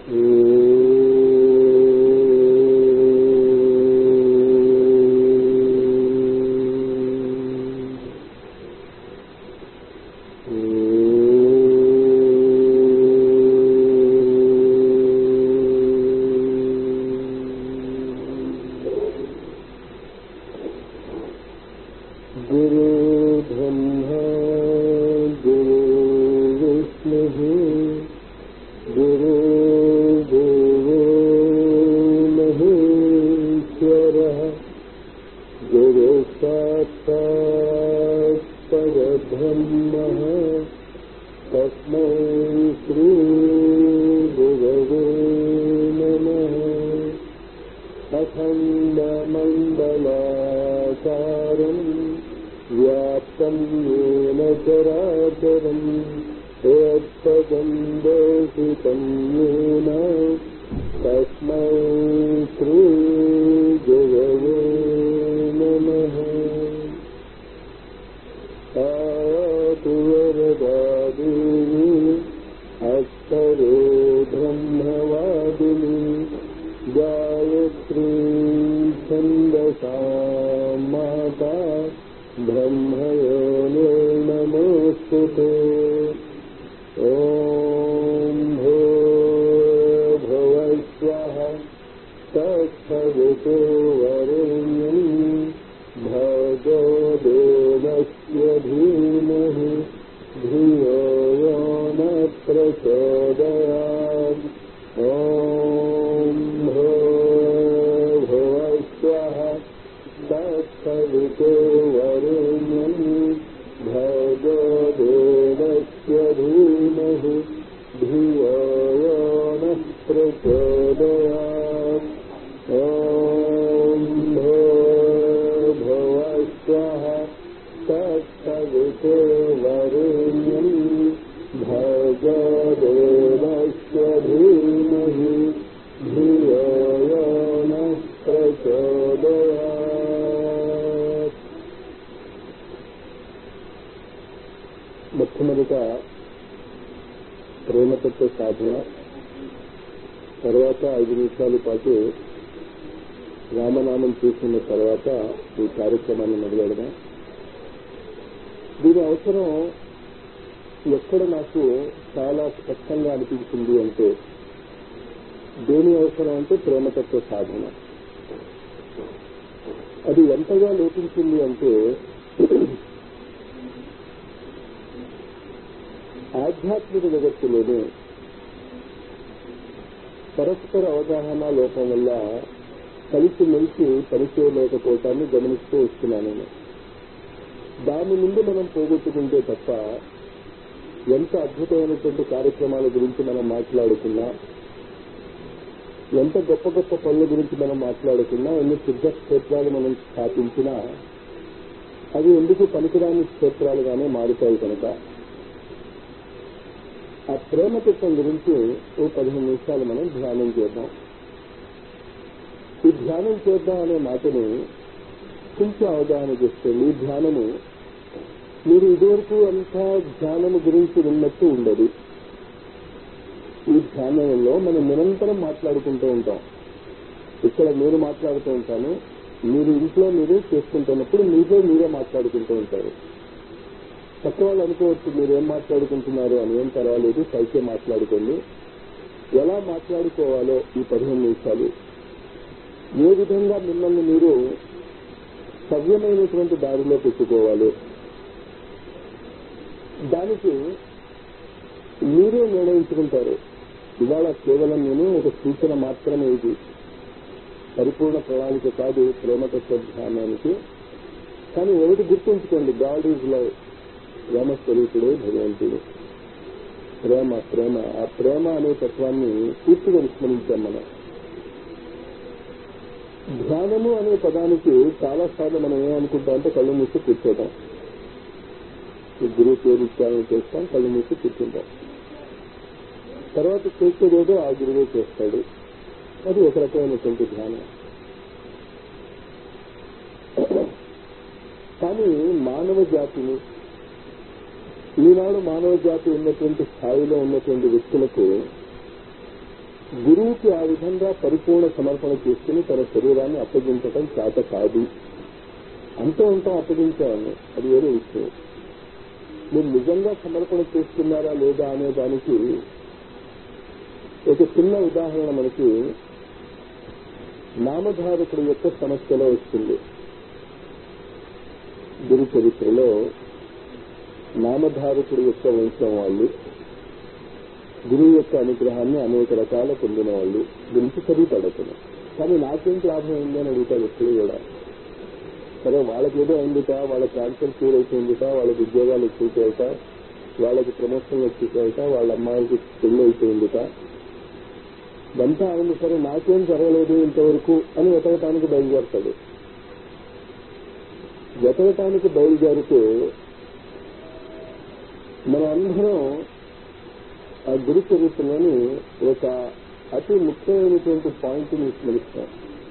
गुरु ब्रह्मा गुरु विष्णुः गुरु देवो महेश्वरः गुरु साक्षात् परब्रह्मः तस्मै श्रीगुरवे नमः अखण्डमण्डलाकारम् व्याप्तं येन चराचरम् यत्पदं दर्शितं येन तस्मै श्रीगुरवे नमः आतु वरदा देवी अक्षरो ब्रह्मवादिनी गायत्री छन्दसा माता ब्रह्मयो नमोऽस्तु ते ॐ भो भवस्वः तत्सवितो वरेण्यम् भगो देवस्य धीमहि धियो यो न प्रचोदयात् ॐ भो भुवस्वः तत्सवितो वरेण्यम् भगो देवस्य धीमहि धियो यो नः प्रचोदयात् ॐ भो भुवस्वः तत्सवितो वरेण्यम् भगो देवस्य धीमहि धियो यो नः प्रचोदयात् మొట్టమొదట ప్రేమతత్వ సాధన తర్వాత ఐదు నిమిషాల పాటు రామనామం చూసిన తర్వాత ఈ కార్యక్రమాన్ని మొదలెడదాం దీని అవసరం ఎక్కడ నాకు చాలా స్పష్టంగా అనిపించింది అంటే దేని అవసరం అంటే ప్రేమతత్వ సాధన అది ఎంతగా లోపించింది అంటే ఆధ్యాత్మిక జగత్తులోనే పరస్పర అవగాహన లోపం వల్ల కలిసి మెలిసి పనిచేయలేకపోవటాన్ని గమనిస్తూ వస్తున్నాను నేను దాని నుండి మనం పోగొట్టుకుంటే తప్ప ఎంత అద్భుతమైనటువంటి కార్యక్రమాల గురించి మనం మాట్లాడుకున్నా ఎంత గొప్ప గొప్ప పనుల గురించి మనం మాట్లాడుకున్నా ఎన్ని సిద్ధ క్షేత్రాలు మనం స్థాపించినా అవి ఎందుకు పనికిరాని క్షేత్రాలుగానే మారుతాయి కనుక ఆ ప్రేమతత్వం గురించి ఓ పదిహేను నిమిషాలు మనం ధ్యానం చేద్దాం ఈ ధ్యానం చేద్దాం అనే మాటని కొంచెం అవగాహన చేస్తుంది ఈ ధ్యానము మీరు ఇదివరకు అంతా ధ్యానము గురించి విన్నట్టు ఉండదు ఈ ధ్యానంలో మనం నిరంతరం మాట్లాడుకుంటూ ఉంటాం ఇక్కడ మీరు మాట్లాడుతూ ఉంటాను మీరు ఇంట్లో మీరు చేసుకుంటున్నప్పుడు మీతో మీరే మాట్లాడుకుంటూ ఉంటారు పక్క వాళ్ళు అనుకోవచ్చు మీరు ఏం మాట్లాడుకుంటున్నారు అని ఏం పర్వాలేదు పైకే మాట్లాడుకోండి ఎలా మాట్లాడుకోవాలో ఈ పదిహేను నిమిషాలు ఏ విధంగా మిమ్మల్ని మీరు సవ్యమైనటువంటి దారిలో పెట్టుకోవాలి దానికి మీరే నిర్ణయించుకుంటారు ఇవాళ కేవలం నేను ఒక సూచన మాత్రమే ఇది పరిపూర్ణ ప్రణాళిక కాదు ప్రేమతత్వ ధ్యానానికి కానీ ఒకటి గుర్తుంచుకోండి గాడ్ ఈజ్ లవ్ ప్రేమ స్వరూపుడే భగవంతుడు ప్రేమ ప్రేమ ఆ ప్రేమ అనే తత్వాన్ని పూర్తిగా విస్మరించాం మనం ధ్యానము అనే పదానికి చాలా సార్లు మనం ఏమనుకుంటాం అంటే కళ్ళు మూసి కూర్చోటం ఈ గురువు పేరు ఇచ్చాలని చేస్తాం కళ్ళు మూసి కూర్చుంటాం తర్వాత చేసేదేదో ఆ గురువే చేస్తాడు అది ఒక రకమైనటువంటి ధ్యానం కానీ మానవ జాతిని ఈనాడు మానవ జాతి ఉన్నటువంటి స్థాయిలో ఉన్నటువంటి వ్యక్తులకు గురువుకి ఆ విధంగా పరిపూర్ణ సమర్పణ చేసుకుని తన శరీరాన్ని అప్పగించటం చేత కాదు అంటూ ఉంటాం అప్పగించాలని అది వేరే విషయం మీరు నిజంగా సమర్పణ చేస్తున్నారా లేదా అనే దానికి ఒక చిన్న ఉదాహరణ మనకి నామధారకుడు యొక్క సమస్యలో వస్తుంది గురు చరిత్రలో నామధారకుడు యొక్క వంశం వాళ్ళు గురువు యొక్క అనుగ్రహాన్ని అనేక రకాల పొందిన వాళ్ళు గురించి చదివితాడు కానీ నాకేంటి లాభం అయింది అని అడుగుతాడు ఎప్పుడు కూడా సరే వాళ్ళకి ఏదో అయిందిట వాళ్ళ క్యాన్సర్ క్యూర్ అయిపోయిందిట వాళ్ళకి ఉద్యోగాలు వచ్చేసాయట వాళ్ళకి ప్రమోషన్లు వచ్చేసాయట వాళ్ళ అమ్మాయికి పెళ్లి అయిపోయిందిట ఇదంతా అయింది సరే నాకేం జరగలేదు ఇంతవరకు అని వెతకటానికి బయలుదేరతాడు వెతకటానికి బయలుదేరితే మనం అందరం ఆ గురు చరిత్రలోని ఒక అతి ముఖ్యమైనటువంటి పాయింట్ ని స్మరిస్తాం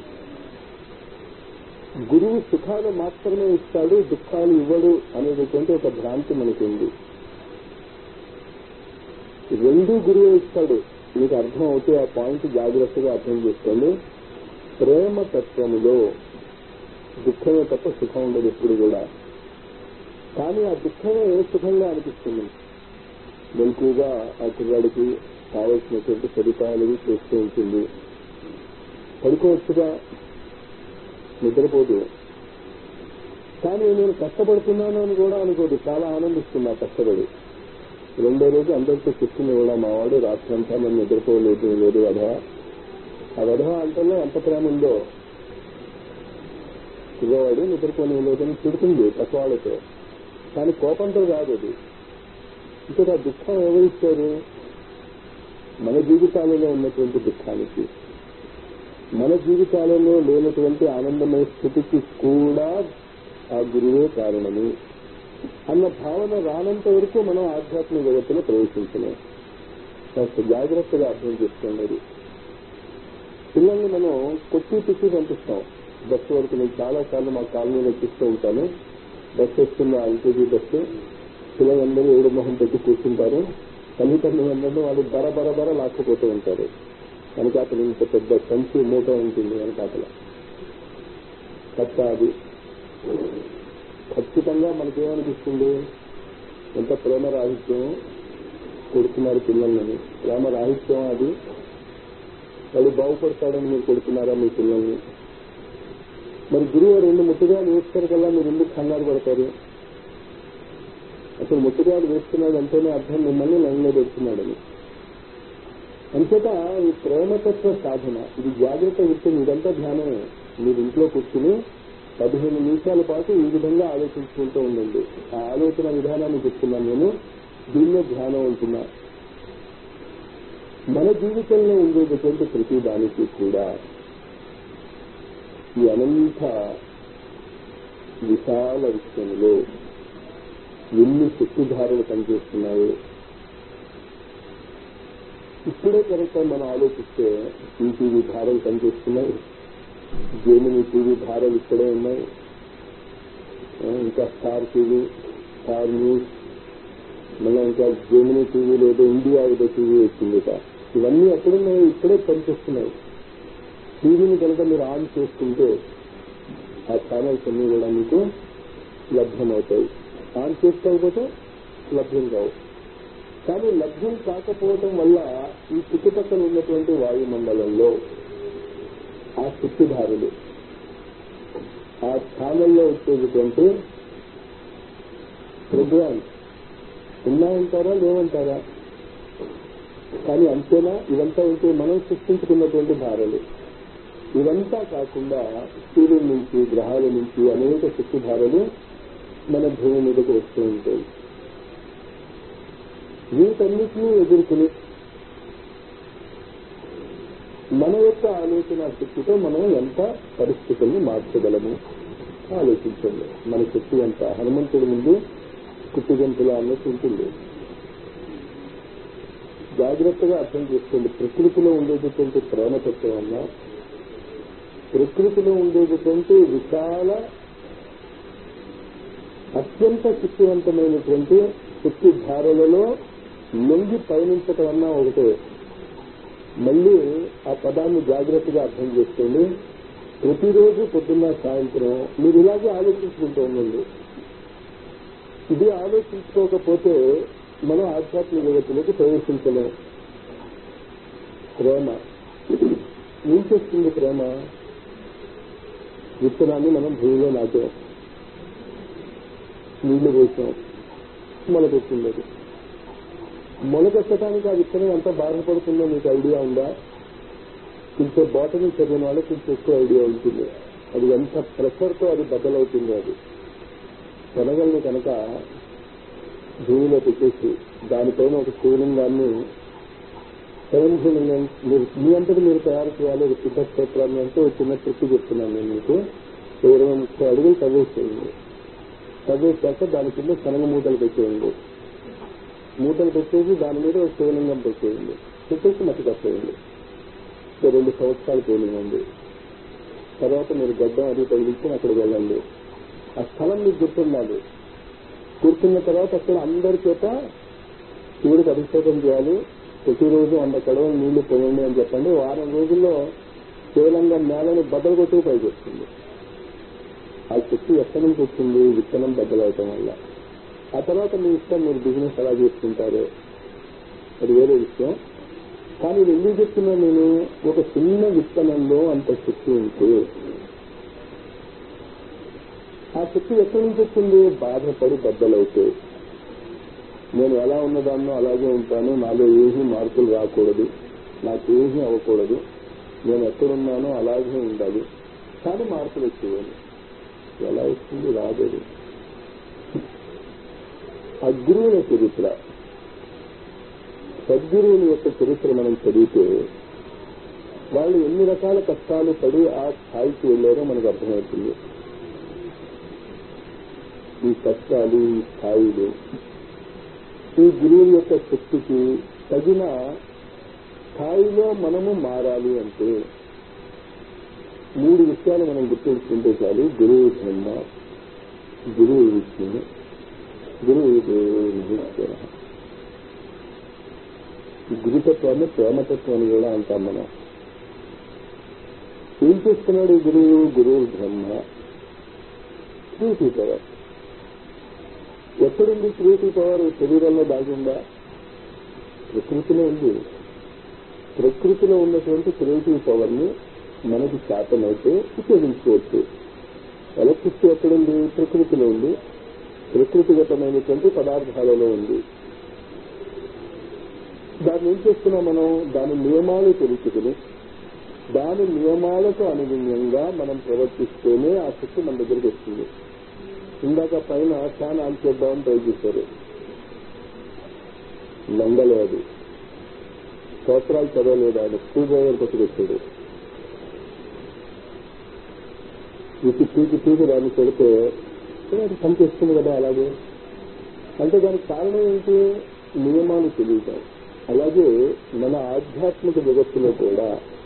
గురువు సుఖాలు మాత్రమే ఇస్తాడు దుఃఖాలు ఇవ్వడు అనేటటువంటి ఒక భ్రాంతి మనకుంది రెండు గురువు ఇస్తాడు మీకు అర్థం అవుతే ఆ పాయింట్ జాగ్రత్తగా అర్థం చేసుకోండి ప్రేమ తత్వములో దుఃఖమే తప్ప సుఖం ఉండదు ఎప్పుడు కూడా కానీ ఆ దుఃఖమే సుఖంగా అనిపిస్తుంది మెలకుగా ఆ కుర్రాడికి కావలసినటువంటి సదుపాయాలు చేస్తూ ఉంటుంది పడుకోవచ్చుగా నిద్రపోదు కానీ నేను కష్టపడుతున్నాను అని కూడా అనుకోదు చాలా ఆనందిస్తున్నా కష్టపడి రెండో రోజు అందరితో చెప్తుంది కూడా మా వాడు రాత్రంతా మనం నిద్రపోలేదు లేదు వధవ ఆ వధవ అంటలో ఎంత ప్రేమ ఉందో పిల్లవాడు నిద్రపోలేదని తిడుతుంది పక్కవాళ్ళతో కానీ కోపంతో కాదు అది ఇక్కడ ఆ దుఃఖం ఎవరిస్తారు మన జీవితాలలో ఉన్నటువంటి దుఃఖానికి మన జీవితాలలో లేనటువంటి ఆనందమయ స్థితికి కూడా ఆ గురువే కారణము అన్న భావన రానంత వరకు మనం ఆధ్యాత్మిక జగత్తులో ప్రవేశించలేం కాస్త జాగ్రత్తగా అర్థం చేసుకోండి అది పిల్లల్ని మనం కొట్టి తిట్టి పంపిస్తాం బస్సు వరకు నేను చాలా సార్లు మా కాలనీలో ఎక్కిస్తూ ఉంటాను బస్సు వస్తున్న ఎల్కేజీ బస్సు పిల్లలందరూ ఏడు మొహం పెట్టి కూర్చుంటారు తల్లిదండ్రులందరూ వాళ్ళు బర బర బర లాక్కుపోతూ ఉంటారు వెనకాతలు ఇంత పెద్ద సంచి మూట ఉంటుంది వెనకాతల కట్ట అది ఖచ్చితంగా మనకేమనిపిస్తుంది ఎంత ప్రేమ రాహిత్యం కొడుతున్నారు పిల్లల్ని ప్రేమ రాహిత్యం అది వాడు బాగుపడతాడని మీరు కొడుతున్నారా మీ పిల్లల్ని మరి గురువు రెండు ముట్టుగాలు వేస్తారు కల్లా మీరు ఎందుకు కంగారు పడతారు అసలు ముట్టుగాలు వేస్తున్నాడు అంటేనే అర్థం మిమ్మల్ని లైన్లో పెడుతున్నాడని అంచేత ఈ ప్రేమతత్వ సాధన ఇది జాగ్రత్త విషయం ఇదంతా ధ్యానమే మీరు ఇంట్లో కూర్చుని పదిహేను నిమిషాల పాటు ఈ విధంగా ఆలోచించుకుంటూ ఉండండి ఆ ఆలోచన విధానాన్ని చెప్తున్నాను నేను దీనిలో ధ్యానం ఉంటున్నా మన జీవితంలో ఉండేటటువంటి ప్రతి దానికి కూడా ఈ అనంత విశాల విషయంలో ఎన్ని శక్తిధారలు పనిచేస్తున్నాయో ఇప్పుడే కనుక మనం ఆలోచిస్తే ఈటీవీ ధారలు పనిచేస్తున్నాయి జేమిని టీవీ ధారలు ఇక్కడే ఉన్నాయి ఇంకా స్టార్ టీవీ స్టార్ న్యూస్ మళ్ళీ ఇంకా జేమిని టీవీ లేదా ఇండియా ఏదో టీవీ వచ్చింది ఇవన్నీ ఎక్కడున్నాయి ఇక్కడే పనిచేస్తున్నాయి టీవీని కనుక మీరు ఆన్ చేసుకుంటే ఆ ఛానల్స్ అన్ని కూడా మీకు లభ్యమవుతాయి ఆన్ చేసుకోకపోతే లభ్యం కావు కానీ లభ్యం కాకపోవటం వల్ల ఈ చుట్టుపక్కల ఉన్నటువంటి వాయుమండలంలో ఆ శక్తిధారులు ఆ ఛానల్లో వచ్చేటటువంటి ప్రోగ్రామ్స్ ఉన్నాయంటారా లేవంటారా కానీ అంతేనా ఇదంతా ఉంటే మనం సృష్టించుకున్నటువంటి ధారలు ఇదంతా కాకుండా సూర్యుడి నుంచి గ్రహాల నుంచి అనేక శక్తిధారలు మన భూమి మీదకు వస్తూ ఉంటాయి వీటన్నిటినీ ఎదుర్కొని మన యొక్క ఆలోచన శక్తితో మనం ఎంత పరిస్థితుల్ని మార్చగలము ఆలోచించండి మన శక్తి ఎంత హనుమంతుడి ముందు కుట్టుగంతుల అన్నట్టు ఉంటుంది జాగ్రత్తగా అర్థం చేసుకోండి ప్రకృతిలో ఉండేటటువంటి ప్రేమతత్వం అన్నా ప్రకృతిలో ఉండేటటువంటి విశాల అత్యంత శక్తివంతమైనటువంటి శక్తి ధారలలో లొంగి పయనించటం అన్నా ఒకటే మళ్ళీ ఆ పదాన్ని జాగ్రత్తగా అర్థం చేసుకోండి ప్రతిరోజు పొద్దున్న సాయంత్రం మీరు ఇలాగే ఆలోచించుకుంటూ ఉండండి ఇది ఆలోచించుకోకపోతే మనం ఆధ్యాత్మిక జగత్తులోకి ప్రవేశించలేం ప్రేమ ఏం చేస్తుంది ప్రేమ విత్తనాన్ని మనం భూమిలో నాటాం నీళ్లు వేసాం మొలకెత్తింది అది మొలకెత్తడానికి ఆ విత్తనం ఎంత బాధపడుతుందో మీకు ఐడియా ఉందా కొంచెం బాటనీ చదివిన వాళ్ళకి కొంచెం ఎక్కువ ఐడియా ఉంటుంది అది ఎంత ప్రెషర్తో అది బద్దలవుతుందో అది శనగల్ని కనుక భూమిలో పెట్టేసి దానిపైన ఒక శివలింగాన్ని స్వయం శివలింగం మీరు మీ అంతటి మీరు తయారు చేయాలి ఒక సిద్ధ క్షేత్రాన్ని అంటే ఒక చిన్న ట్రిక్ చెప్తున్నాను నేను మీకు ఇరవై ముప్పై అడుగులు తవ్వేసేయండి తవ్వేసాక దాని కింద శనగ మూటలు పెట్టేయండి మూటలు పెట్టేసి దాని మీద ఒక శివలింగం పెట్టేయండి పెట్టేసి మట్టి కట్టేయండి ఒక రెండు సంవత్సరాలు పోలిందండి తర్వాత మీరు గడ్డం అది తగిలించి అక్కడికి వెళ్ళండి ఆ స్థలం మీకు గుర్తుండాలి కూర్చున్న తర్వాత అక్కడ అందరి చేత శివుడికి అభిషేకం చేయాలి ప్రతిరోజు వంద కడవలు నీళ్లు పోయండి అని చెప్పండి వారం రోజుల్లో శివలింగం నేలని బద్దలు కొట్టుకు పైకి వస్తుంది ఆ చెట్టు ఎక్కడి నుంచి వచ్చింది విత్తనం బద్దలవటం వల్ల ఆ తర్వాత మీ ఇష్టం మీరు బిజినెస్ ఎలా చేసుకుంటారో అది వేరే విషయం కానీ ఇది ఎందుకు చెప్తున్నా నేను ఒక చిన్న విత్తనంలో అంత శక్తి ఉంటే ఆ శక్తి ఎక్కడి నుంచి వచ్చింది బాధపడి బద్దలవుతే నేను ఎలా ఉన్నదాన్నో అలాగే ఉంటాను నాలో ఏమీ మార్పులు రాకూడదు నాకేమీ అవ్వకూడదు నేను ఎక్కడున్నానో అలాగే ఉండాలి కానీ మార్పులు వచ్చేవాళ్ళు ఎలా వస్తుంది రాలేదు అగ్రువుల చరిత్ర సద్గురువుని యొక్క చరిత్ర మనం చదివితే వాళ్ళు ఎన్ని రకాల కష్టాలు పడి ఆ స్థాయికి వెళ్ళారో మనకు అర్థమవుతుంది ఈ కష్టాలు ఈ స్థాయిలు ఈ గురువు యొక్క శక్తికి తగిన స్థాయిలో మనము మారాలి అంటే మూడు విషయాలు మనం గుర్తుంచుకుంటే చాలు గురువు బ్రహ్మ గురువు విష్ణువు గురువు మహేశ్వర గురుతత్వాన్ని ప్రేమతత్వం అని కూడా అంటాం మనం ఏం చేస్తున్నాడు ఈ గురువు గురువు బ్రహ్మ క్రియేటివ్ పవర్ ఎక్కడుంది క్రియేటివ్ పవర్ శరీరంలో దాగిందా ప్రకృతిలో ఉంది ప్రకృతిలో ఉన్నటువంటి క్రియేటివ్ పవర్ ని మనకి శాతమైతే ఉపయోగించుకోవచ్చు ఎలక్ట్రిసిటీ ఎక్కడుంది ప్రకృతిలో ఉంది ప్రకృతిగతమైనటువంటి పదార్థాలలో ఉంది దాన్ని ఏం చేస్తున్నాం మనం దాని నియమాలు తెలుసుకుని దాని నియమాలకు అనుగుణ్యంగా మనం ప్రవర్తిస్తేనే ఆ శక్తి మన దగ్గరికి వస్తుంది ఇందాక పైన ఫ్యాన్ ఆన్ చేద్దామని ట్రై చేశారు నంగలేదు స్తోత్రాలు చదవలేదు ఆయన స్కూల్ డ్రైవర్ కొట్టుకొచ్చాడు పీకి పీకి పీకి దాన్ని పెడితే అది పనిచేస్తుంది కదా అలాగే అంటే దానికి కారణం ఏంటి నియమాలు తెలియటం అలాగే మన ఆధ్యాత్మిక జగత్తులో కూడా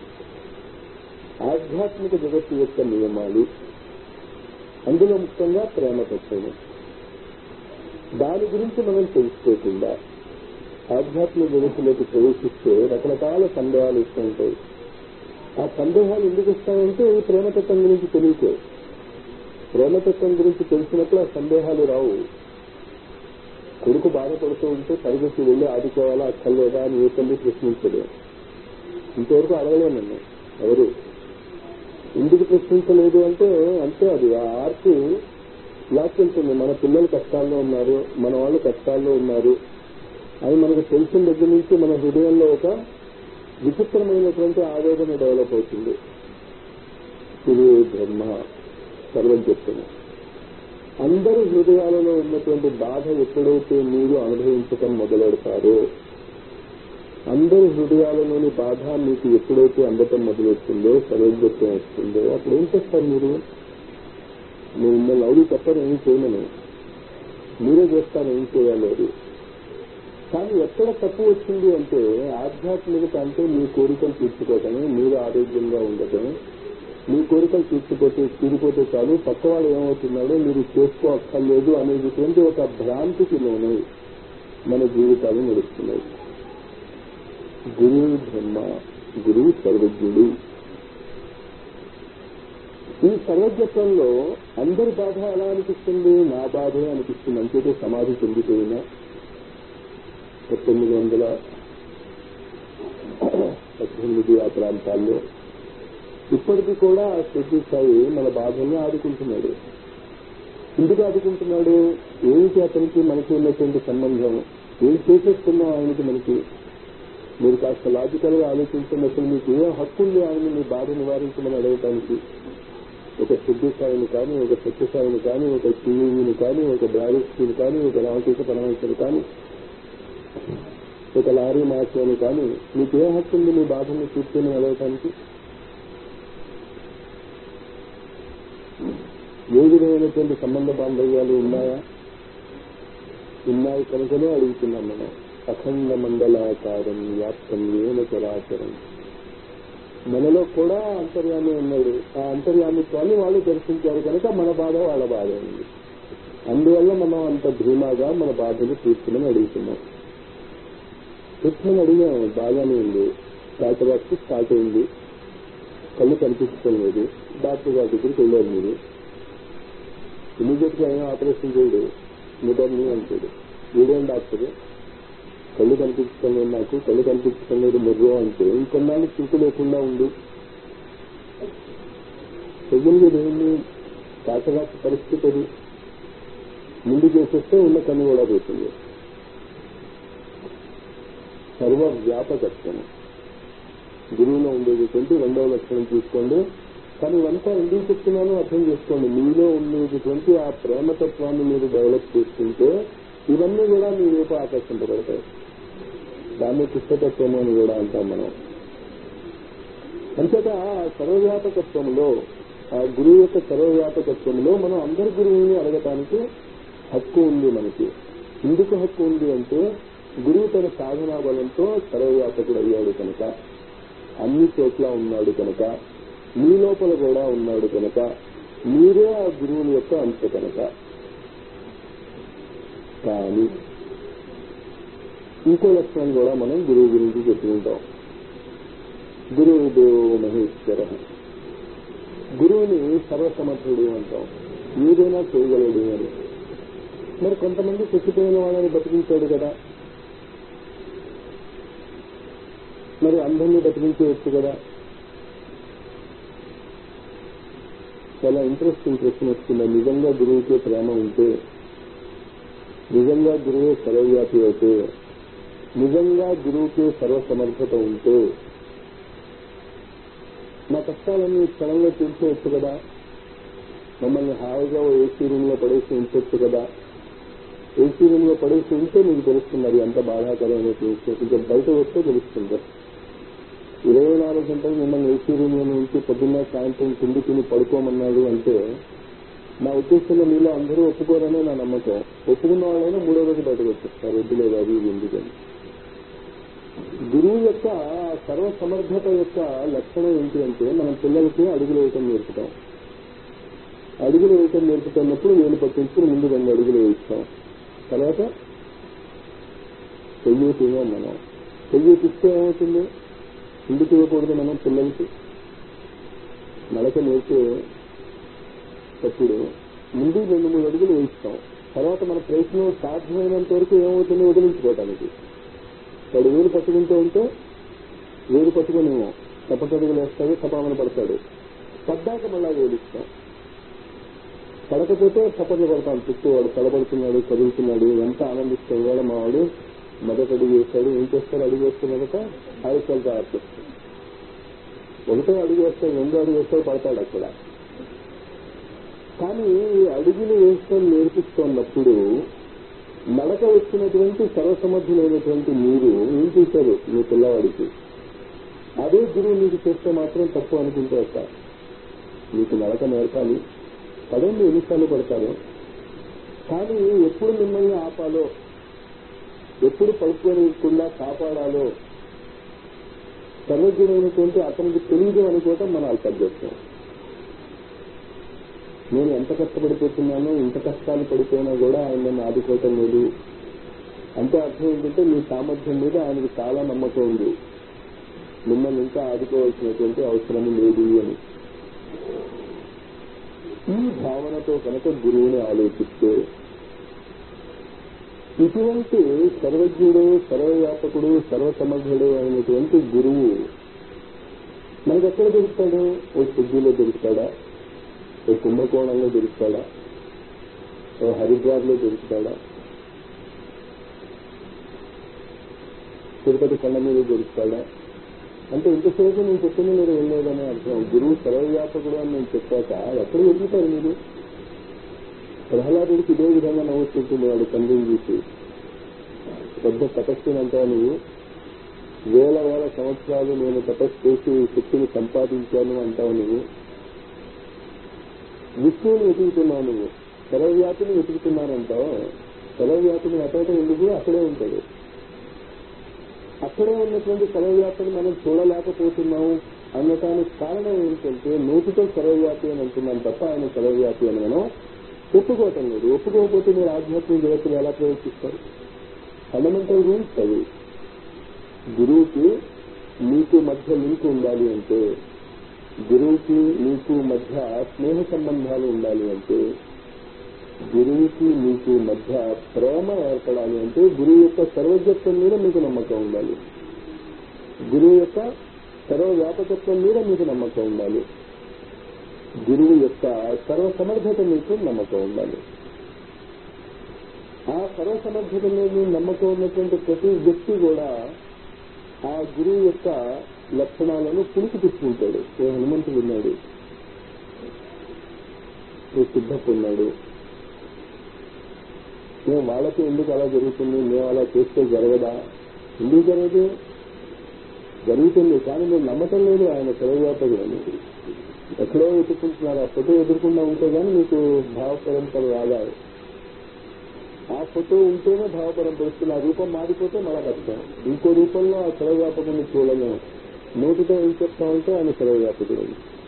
ఆధ్యాత్మిక జగత్తు యొక్క నియమాలు అందులో ముఖ్యంగా ప్రేమతత్వము దాని గురించి మనం తెలుసుకోకుండా ఆధ్యాత్మిక జగత్తులోకి ప్రవేశిస్తే రకరకాల సందేహాలు ఇస్తూ ఉంటాయి ఆ సందేహాలు ఎందుకు వస్తాయంటే ఈ ప్రేమతత్వం గురించి తెలియకే ప్రేమతత్వం గురించి తెలిసినప్పుడు ఆ సందేహాలు రావు కొడుకు బాధపడుతూ ఉంటే పరిగెత్తి వెళ్ళి ఆదుకోవాలా అక్కర్లేదా అని ఏ తల్లి ప్రశ్నించదు ఇంతవరకు అడగలేను నన్ను ఎవరు ఎందుకు ప్రశ్నించలేదు అంటే అంతే అది ఆ ఆర్తి లాక్కెళ్తుంది మన పిల్లలు కష్టాల్లో ఉన్నారు మన వాళ్ళు కష్టాల్లో ఉన్నారు అది మనకు తెలిసిన దగ్గర నుంచి మన హృదయంలో ఒక విచిత్రమైనటువంటి ఆవేదన డెవలప్ అవుతుంది ఇది బ్రహ్మ సర్వం చెప్తున్నా అందరి హృదయాలలో ఉన్నటువంటి బాధ ఎప్పుడైతే మీరు అనుభవించటం మొదలెడతారో అందరి హృదయాలలోని బాధ మీకు ఎప్పుడైతే అందటం మొదలెడుతుందో సర్వజ్ఞత్వం వస్తుందో అప్పుడు ఏం చేస్తారు మీరు మీరు మిమ్మల్ని అవును చెప్పరు ఏం చేయమని మీరే చేస్తారు ఏం చేయాలి అది కానీ ఎక్కడ తప్పు వచ్చింది అంటే ఆధ్యాత్మికత అంటే మీ కోరికలు తీర్చుకోవటమే మీరు ఆరోగ్యంగా ఉండటమే మీ కోరికలు తీర్చిపోతే తీరిపోతే చాలు పక్క వాళ్ళు ఏమవుతున్నాడో మీరు చేసుకోక్కర్లేదు అనేటువంటి ఒక భ్రాంతికి లోనై మన జీవితాలు నడుస్తున్నాయి గురువు బ్రహ్మ గురువు సర్వజ్ఞుడు ఈ సర్వజ్ఞత్వంలో అందరి బాధ ఎలా అనిపిస్తుంది నా బాధే అనిపిస్తుంది అంతేతే సమాధి చెందిపోయిన పంతొమ్మిది వందల పద్దెనిమిది ఆ ప్రాంతాల్లో ఇప్పటికీ కూడా ఆ సిద్ధి సాయి మన బాధల్ని ఆదుకుంటున్నాడు ఎందుకు ఆదుకుంటున్నాడు ఏమిటి అతనికి మనకి ఉన్నటువంటి సంబంధం ఏం చేసేస్తున్నాం ఆయనకి మనకి మీరు కాస్త లాజికల్ గా ఆలోచించండి అసలు మీకు ఏ హక్కు ఉంది ఆయన మీ బాధ నివారించమని అడగటానికి ఒక సిద్ధి సాయిని కానీ ఒక సత్యసాయిని కానీ ఒక టీవీని కానీ ఒక బ్రావిస్ని కానీ ఒక రామకృష్ణ పరమేశ్వరు కానీ ఒక లారీ మాస్టర్ని కానీ మీకు ఏ హక్కు ఉంది మీ బాధని తీర్చుని అడగటానికి ఏ విధమైనటువంటి సంబంధ బాంధవ్యాలు ఉన్నాయా ఉన్నాయి కనుకనే అడుగుతున్నాం మనం అఖండ మండలాకారం వ్యాప్తం ఏన చరాచరం మనలో కూడా అంతర్యామి ఉన్నాడు ఆ అంతర్యామిత్వాన్ని వాళ్ళు దర్శించారు కనుక మన బాధ వాళ్ళ బాధ ఉంది అందువల్ల మనం అంత ధీమాగా మన బాధను తీర్చుమని అడుగుతున్నాం తీర్చుమని అడిగాం బాగానే ఉంది డాక్టర్ స్టార్ట్ అయింది కళ్ళు కనిపించడం లేదు డాక్టర్ గారి దగ్గరికి వెళ్ళారు మీరు ఇమీడియట్ గా ఏం ఆపరేషన్ చేయడు నిదర్ని అంటాడు వీడేం డాక్టర్ కళ్ళు కనిపించడం లేదు నాకు కళ్ళు కనిపించడం లేదు మొర్రో అంటే ఇంకొన్నాళ్ళు చూపు లేకుండా ఉండు చెయ్యలేదు ఏమి కాకరాక పరిస్థితి అది ముందు చేసేస్తే ఉన్న కన్ను కూడా పోతుంది సర్వ వ్యాపకత్వం గురువులో ఉండేటటువంటి రెండవ లక్షణం తీసుకోండి కానీ ఇవంతా ఎందుకు చెప్తున్నానో అర్థం చేసుకోండి మీలో ఉండేటటువంటి ఆ ప్రేమతత్వాన్ని మీరు డెవలప్ చేసుకుంటే ఇవన్నీ కూడా మీ వైపు ఆకర్షింపబడతాయి దాన్ని కృష్ణతత్వము అని కూడా అంటాం మనం అంతేగా ఆ సర్వవ్యాపకత్వంలో ఆ గురువు యొక్క సర్వవ్యాపకత్వంలో మనం అందరి గురువుని అడగటానికి హక్కు ఉంది మనకి ఎందుకు హక్కు ఉంది అంటే గురువు తన సాధనా బలంతో సర్వవ్యాపకుడు అయ్యాడు కనుక అన్ని చోట్ల ఉన్నాడు కనుక మీ లోపల కూడా ఉన్నాడు కనుక మీరే ఆ గురువుని యొక్క అంశ కనుక కానీ ఇంకో లక్షణం కూడా మనం గురువు గురించి చెప్పుకుంటాం గురువు దేవో మహేశ్వర గురువుని సర్వసమర్థుడు అంటాం ఏదైనా చేయగలడు అని మరి కొంతమంది చచ్చిపోయిన వాళ్ళని బతికించాడు కదా మరి అందరినీ బతికించవచ్చు కదా చాలా ఇంట్రెస్టింగ్ ప్రశ్న వస్తుంది నిజంగా గురువుకే ప్రేమ ఉంటే నిజంగా గురువే సర్వవ్యాపి అయితే నిజంగా గురువుకే సర్వసమర్థత ఉంటే నా కష్టాలన్నీ క్షణంలో తీర్చేయచ్చు కదా మమ్మల్ని హాయిగా ఓ ఏసీ రూమ్ లో పడేసి ఉంచొచ్చు కదా ఏసీ రూమ్ లో పడేసి ఉంటే మీకు తెలుస్తుంది అది ఎంత బాధాకరమైన కొంచెం బయట వస్తే తెలుస్తుంది ఇరవై నాలుగు గంటలు మిమ్మల్ని ఏసీ రూమ్ లో నుంచి పొద్దున్న సాయంత్రం తిండి తిని పడుకోమన్నాడు అంటే నా ఉద్దేశంలో మీలో అందరూ ఒప్పుకోరనే నా నమ్మకం ఒప్పుకున్న వాళ్ళైనా మూడో రోజు బయటకు వచ్చేస్తారు వద్దు లేదు అది ఇది ఎందుకని గురువు యొక్క సర్వ సమర్థత యొక్క లక్షణం ఏంటి అంటే మనం పిల్లలకి అడుగులు వేయటం నేర్పుతాం అడుగులు వేయటం నేర్పుతున్నప్పుడు వేలు పట్టించుకుని ముందు రెండు అడుగులు వేయిస్తాం తర్వాత చెయ్యేటిగా మనం చెయ్యేటిస్తే ఏమవుతుంది ఎందుకు ఇవ్వకూడదు మనం పిల్లలకి నడక నేర్పేటప్పుడు ముందు రెండు మూడు అడుగులు వేయిస్తాం తర్వాత మన ప్రయత్నం సాధ్యమైనంత వరకు ఏమవుతుందో వదిలించుకోవటానికి వాడు వేలు పట్టుకుంటూ ఉంటే వేలు పట్టుకునేమో తప్పటడుగులు వేస్తాడు తపామని పడతాడు పడ్డాక మళ్ళా వేలిస్తాం పడకపోతే చప్పట్లు పడతాం చుట్టూ వాడు తడబడుతున్నాడు చదువుతున్నాడు ఎంత ఆనందిస్తాడు కూడా మా వాడు మొదట అడుగు వేస్తాడు ఏం చేస్తాడు అడుగు వేస్తున్నదట ఆయుష్యాలు తయారు చేస్తాడు ఒకటో అడుగు వేస్తాడు రెండో అడుగు వేస్తాడు పడతాడు అక్కడ కానీ ఈ అడుగులు వేస్తాం నేర్పిస్తున్నప్పుడు నడక వచ్చినటువంటి సర్వసమర్థులైనటువంటి మీరు ఏం చేశారు మీ పిల్లవాడికి అదే గురువు మీకు చేస్తే మాత్రం తప్పు అనుకుంటే సార్ మీకు నడక నేర్పాలి పదండి ఎన్నిసార్లు పడతారు కానీ ఎప్పుడు మిమ్మల్ని ఆపాలో ఎప్పుడు పడుకోనికుండా కాపాడాలో సర్వజ్ఞమైనటువంటి అతనికి తెలియదు అనుకోవటం మన అల్పజ్ఞత్వం నేను ఎంత కష్టపడిపోతున్నానో ఇంత కష్టాలు పడిపోయినా కూడా ఆయన నన్ను ఆదుకోవటం లేదు అంటే అర్థం ఏంటంటే మీ సామర్థ్యం మీద ఆయనకు చాలా నమ్మకం ఉంది మిమ్మల్ని ఇంకా ఆదుకోవాల్సినటువంటి అవసరం లేదు అని ఈ భావనతో కనుక గురువుని ఆలోచిస్తే ఇటువంటి సర్వజ్ఞుడు సర్వవ్యాపకుడు సర్వసమర్థుడు అయినటువంటి గురువు మనకి ఎక్కడ దొరుకుతాడు ఓ సిద్ధిలో దొరుకుతాడా ఓ కుంభకోణంలో దొరుకుతాడా ఓ హరిద్వార్లో దొరుకుతాడా తిరుపతి కొండ మీద దొరుకుతాడా అంటే ఇంతసేపు నేను చెప్పింది మీరు వెళ్ళలేదని అర్థం గురువు సర్వవ్యాపకుడు అని నేను చెప్పాక ఎక్కడ వెతుకుతారు మీరు ప్రహ్లాదుడికి ఇదే విధంగా నవ్వుతుంటుంది వాడు తండ్రిని చూసి పెద్ద తపస్సునంతా నువ్వు వేల వేల సంవత్సరాలు నేను తపస్సు చేసి శక్తిని సంపాదించాను అంటావు నువ్వు విష్ణువుని వెతుకుతున్నావు నువ్వు సర్వవ్యాపిని వెతుకుతున్నానంటావు సర్వవ్యాపిని అటవటం ఎందుకు అక్కడే ఉంటాడు అక్కడే ఉన్నటువంటి సర్వవ్యాపిని మనం చూడలేకపోతున్నాము అనటానికి కారణం ఏంటంటే నోటితో సర్వవ్యాపి అని అంటున్నాం తప్ప ఆయన సర్వవ్యాపి అని మనం ఒప్పుకోవటం లేదు ఒప్పుకోకపోతే మీరు ఆధ్యాత్మిక జగత్తులు ఎలా ప్రవేశిస్తారు ఫండమెంటల్ రూల్స్ అవి గురువుకి మీకు మధ్య లింక్ ఉండాలి అంటే గురువుకి మీకు మధ్య స్నేహ సంబంధాలు ఉండాలి అంటే గురువుకి మీకు మధ్య ప్రేమ ఏర్పడాలి అంటే గురువు యొక్క సర్వజ్ఞత్వం మీద మీకు నమ్మకం ఉండాలి గురువు యొక్క సర్వవ్యాపకత్వం మీద మీకు నమ్మకం ఉండాలి గురువు యొక్క సర్వసమర్థత మీకు నమ్మకం ఉండాలి ఆ సర్వసమర్థత మీద నమ్మకం ఉన్నటువంటి ప్రతి వ్యక్తి కూడా ఆ గురువు యొక్క లక్షణాలను పుణికి తెచ్చుకుంటాడు ఓ హనుమంతుడు ఉన్నాడు ఓ సిద్ధప్ప ఉన్నాడు మేము వాళ్ళకి ఎందుకు అలా జరుగుతుంది మేము అలా చేస్తే జరగదా ఎందుకు జరగదు జరుగుతుంది కానీ మీరు నమ్మటం లేదు ఆయన సర్వవ్యాపకులని ఎక్కడో వెతుక్కుంటున్నారు ఆ ఫోటో ఎదుర్కొండా ఉంటే కానీ మీకు భావ పరంపర రాగాలి ఆ ఫోటో ఉంటేనే భావ పరంపర వస్తుంది ఆ రూపం మారిపోతే మళ్ళా కష్టం ఇంకో రూపంలో ఆ సర్వవ్యాపకుని చూడలేము నోటితో ఏం చెప్తామంటే ఆయన సర్వవ్యాపకుడు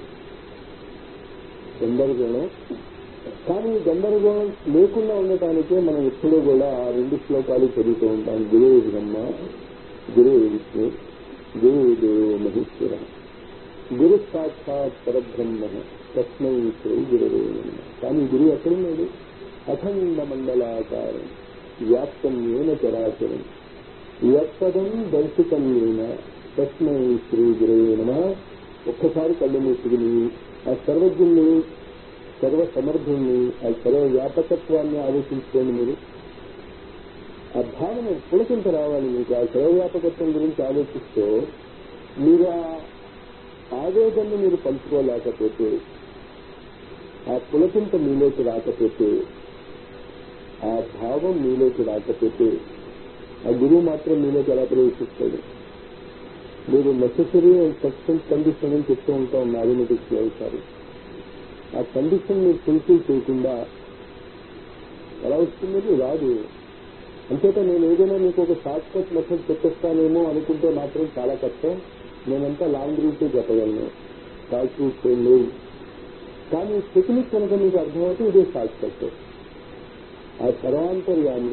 గందరగోళం కానీ గందరగోళం లేకుండా ఉండటానికే మనం ఎప్పుడూ కూడా ఆ రెండు శ్లోకాలు చదువుతూ ఉంటాం గురువు బ్రహ్మ గురువు విష్ణు గురువు దేవో మహేశ్వర గురు సాక్షాత్ పరబ్రహ్మ తస్మై శ్రీ గురువు కానీ గురువు ఎక్కడున్నాడు అఖండ మండలాకారం వ్యాప్తం ఏన చరాచరం యత్పదం దర్శితం ఏన తస్మై శ్రీ గురువే నమ ఒక్కసారి కళ్ళు మూసుకుని ఆ సర్వజ్ఞుల్ని సర్వ సమర్థుల్ని ఆ సర్వ వ్యాపకత్వాన్ని ఆలోచించుకోండి మీరు ఆ భావన పులకింత రావాలి మీకు ఆ సర్వవ్యాపకత్వం గురించి ఆలోచిస్తూ మీరు ఆ ఆవేదనను మీరు పంచుకోలేకపోతే ఆ పులకింత మీలోకి రాకపోతే ఆ భావం మీలోకి రాకపోతే ఆ గురువు మాత్రం మీలోకి ఎలా ప్రవేశిస్తాడు మీరు నెససరీ అండ్ సబ్స్టెన్స్ కండిషన్ అని చెప్తూ ఉంటాం మ్యాథమెటిక్స్ లో ఒకసారి ఆ కండిషన్ మీరు ఫుల్ఫిల్ చేయకుండా ఎలా వస్తుంది రాదు అంచేత నేను ఏదైనా మీకు ఒక షార్ట్ కట్ మెథడ్ చెప్పేస్తానేమో అనుకుంటే మాత్రం చాలా కష్టం నేనంతా లాంగ్ రూటే చెప్పగలను షార్ట్ రూట్స్ ఏం లేవు కానీ టెక్నిక్ కనుక మీకు అర్థమవుతే ఇదే షార్ట్ కట్ ఆ సర్వాంతర్యాన్ని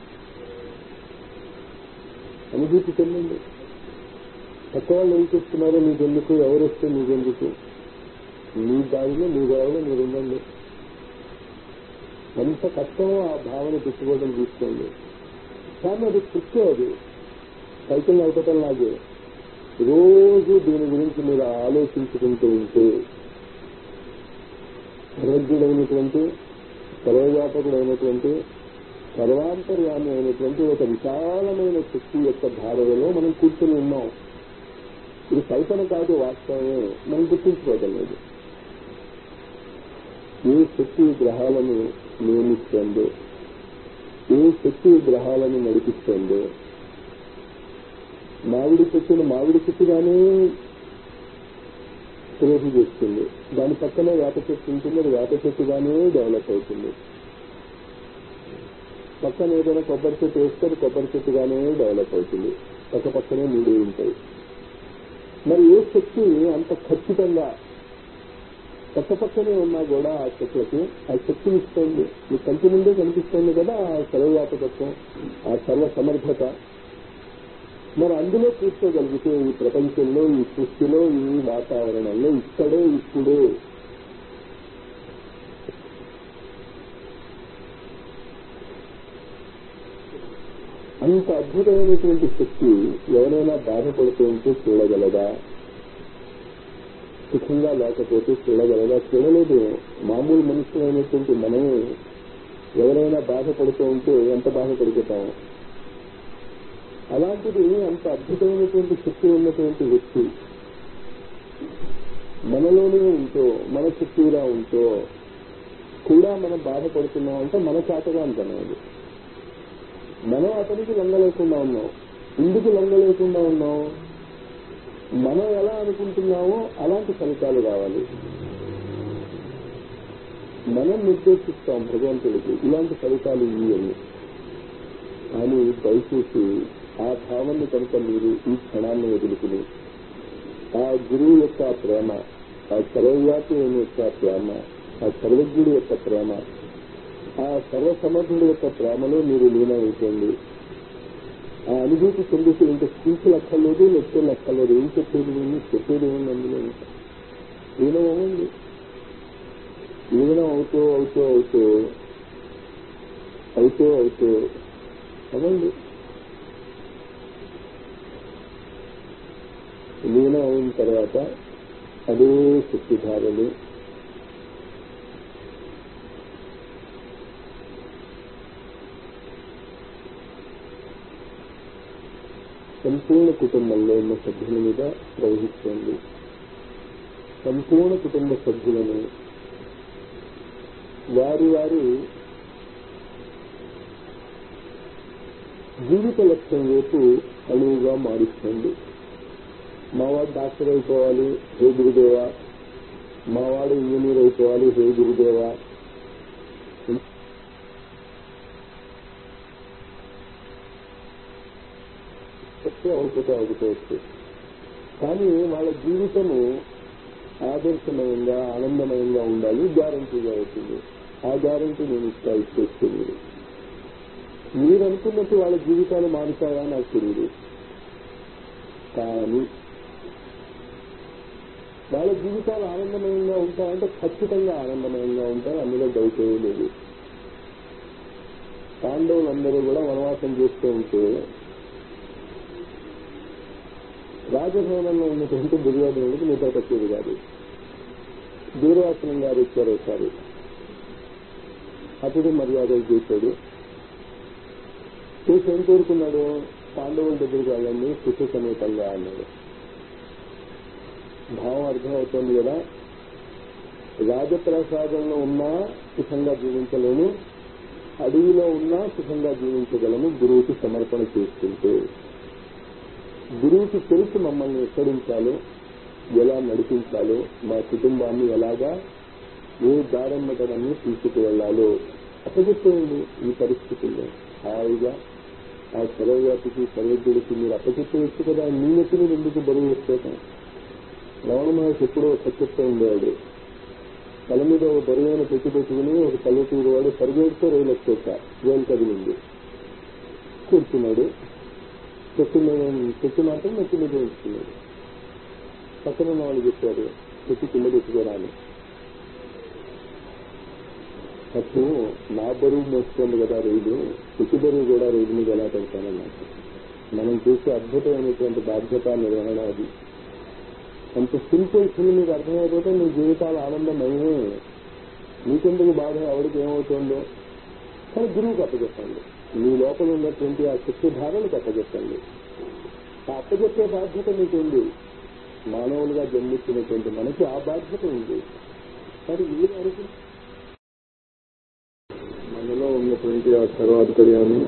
అనుభూతి చెందండి కొత్త వాళ్ళు ఏం చేస్తున్నారో మీకెందుకు ఎవరు వస్తే మీకెందుకు మీ దారిలో మీ గొడవలో మీరు ఉండండి ఎంత కష్టమో ఆ భావన తెచ్చుకోవడం తీసుకోండి కానీ అది తృప్తి అది సైకిల్ నడపటం లాగే రోజు దీని గురించి మీరు ఆలోచించుకుంటూ ఉంటే సర్వజ్ఞుడైనటువంటి సర్వవ్యాపకుడైనటువంటి సర్వాంతర్యామి అయినటువంటి ఒక విశాలమైన శక్తి యొక్క ధారలో మనం కూర్చొని ఉన్నాం ఇది కల్పన కాదు వాస్తవమే మనం గుర్తించుకోవటం లేదు ఏ శక్తి గ్రహాలను నియమిస్తుందో ఏ శక్తి గ్రహాలను నడిపిస్తుందో మామిడి చెట్టును మామిడి చెట్టుగానే ప్రేపు చేస్తుంది దాని పక్కనే వేప చెట్టు ఉంటుంది అది వేప చెట్టుగానే డెవలప్ అవుతుంది పక్కన ఏదైనా కొబ్బరి చెట్టు వేస్తే అది కొబ్బరి చెట్టుగానే డెవలప్ అవుతుంది పక్క పక్కనే మూడు ఉంటాయి మరి ఏ శక్తి అంత ఖచ్చితంగా పక్క పక్కనే ఉన్నా కూడా ఆ చెట్లకి ఆ శక్తిని ఇస్తుంది మీ కంటి ముందే కనిపిస్తుంది కదా ఆ సర్వవ్యాపకత్వం ఆ సర్వ సమర్థత మరి అందులో కూర్చోగలిగితే ఈ ప్రపంచంలో ఈ సృష్టిలో ఈ వాతావరణంలో ఇక్కడే ఇప్పుడే అంత అద్భుతమైనటువంటి శక్తి ఎవరైనా బాధపడుతూ ఉంటే చూడగలదా సుఖంగా లేకపోతే చూడగలదా చూడలేదు మామూలు మనుషులైనటువంటి మనమే ఎవరైనా బాధపడుతూ ఉంటే ఎంత బాధపడిపోతాము అలాంటిది అంత అద్భుతమైనటువంటి శక్తి ఉన్నటువంటి వ్యక్తి మనలోనే ఉంటూ మన చుట్టూరా ఉంటూ కూడా మనం బాధపడుతున్నాం అంటే మన చేతగా అంటున్నాడు మనం అతనికి లొంగలేకుండా ఉన్నాం ఎందుకు లొంగలేకుండా ఉన్నాం మనం ఎలా అనుకుంటున్నామో అలాంటి ఫలితాలు రావాలి మనం నిర్దేశిస్తాం భగవంతుడికి ఇలాంటి ఫలితాలు ఇవి అని కానీ దయచేసి ఆ భావాన్ని కనుక మీరు ఈ క్షణాన్ని వదులుకుని ఆ గురువు యొక్క ప్రేమ ఆ సర్వవ్యాపి యొక్క ప్రేమ ఆ సర్వజ్ఞుడి యొక్క ప్రేమ ఆ సర్వసమర్థుడి యొక్క ప్రేమలో మీరు లీనమైపోయింది ఆ అనుభూతి చెందితే ఇంకా స్పీచ్ లెక్కలేదు లెక్కలు లెక్కలేదు ఏం చెప్పేది ఏమి చెప్పేది ఏమి అందులో ఇంకా లీనం అవ్వండి లీనం అవుతూ అవుతూ అవుతూ అవుతూ అవుతూ అవ్వండి లీనం అయిన తర్వాత అదే శక్తిధారలు సంపూర్ణ కుటుంబంలో ఉన్న సభ్యుల మీద ప్రవహిస్తోంది సంపూర్ణ కుటుంబ సభ్యులను వారి వారి జీవిత లక్ష్యం వైపు అణువుగా మారుస్తుంది మావాడు డాక్టర్ అయిపోవాలి హే గురుదేవా మావాడు ఇంజనీర్ అయిపోవాలి హే గురుదేవా చెప్తే అవుతుంటే అవుతుంది కానీ వాళ్ళ జీవితము ఆదర్శమయంగా ఆనందమయంగా ఉండాలి గ్యారంటీగా అవుతుంది ఆ గ్యారంటీ నేను ఇస్తా ఇచ్చేస్తుంది మీరు అనుకున్నట్టు వాళ్ళ జీవితాలు మారుతాయా నాకు తెలియదు కానీ వాళ్ళ జీవితాలు ఆనందమయంగా ఉంటాయంటే ఖచ్చితంగా ఆనందమయంగా ఉంటాయి అందులో డౌట్ ఏమీ లేదు పాండవులందరూ కూడా వనవాసం చేస్తూ ఉంటే రాజభవనంలో ఉన్నటువంటి దుర్యోధనుడికి నిద్ర పట్టేది కాదు దూర్వాసనం గారు ఇచ్చారు ఒకసారి అతడు మర్యాదలు చేశాడు చేసి ఏం కోరుకున్నాడు పాండవుల దగ్గరికి వెళ్ళండి సుఖ సమేతంగా అన్నాడు భావం అర్థమవుతోంది కదా రాజప్రసాదంలో ఉన్నా సుఖంగా జీవించలేము అడవిలో ఉన్నా సుఖంగా జీవించగలము గురువుకి సమర్పణ చేసుకుంటూ గురువుకి తెలుసు మమ్మల్ని ఎక్కడించాలో ఎలా నడిపించాలో మా కుటుంబాన్ని ఎలాగా ఏ దారమ్మటనని తీసుకువెళ్లాలో అప్పచెప్పేయండి ఈ పరిస్థితుల్లో హాయిగా ఆ సర్వవ్యాపికి సర్వజ్ఞుడికి మీరు అప్పచెప్పవచ్చు కదా మీ నెత్తి మీద ఎందుకు బరువు వేసుకోవటం రమణ మహర్షి ఎప్పుడో చెప్తూ ఉండేవాడు తల మీద ఒక బరువైన పెట్టి పెట్టుకుని ఒక పల్లెటూరు వాడు పరిగెడితే రైలు వచ్చేట రైలు కదిలింది కూర్చున్నాడు చెట్టు మీద చెట్టు మాత్రం నెత్తి మీద ఉంచుకున్నాడు పక్కన ఉన్న వాళ్ళు చెప్పారు చెట్టు కింద పెట్టుకోరాని అప్పుడు నా బరువు మోస్తుంది కదా రైలు చెట్టు బరువు కూడా రైలు మీద ఎలా పెడతానన్నమాట మనం చేసే అద్భుతమైనటువంటి బాధ్యత నిర్వహణ అది అంత సింపుల్ థింగ్ మీకు అర్థమైపోతే మీ జీవితాలు ఆనందమయమే మీకెందుకు బాధ ఎవరికి ఏమవుతుందో కానీ గురువుకి అప్పచెప్పండి మీ లోపల ఉన్నటువంటి ఆ శక్తి ధారణకు అప్పచెప్పండి ఆ అప్పచెప్పే బాధ్యత మీకు ఉంది మానవులుగా జన్మించినటువంటి మనకి ఆ బాధ్యత ఉంది మరి మీరు అడుగు మనలో ఉన్నటువంటి ఆ సర్వాధికార్యాన్ని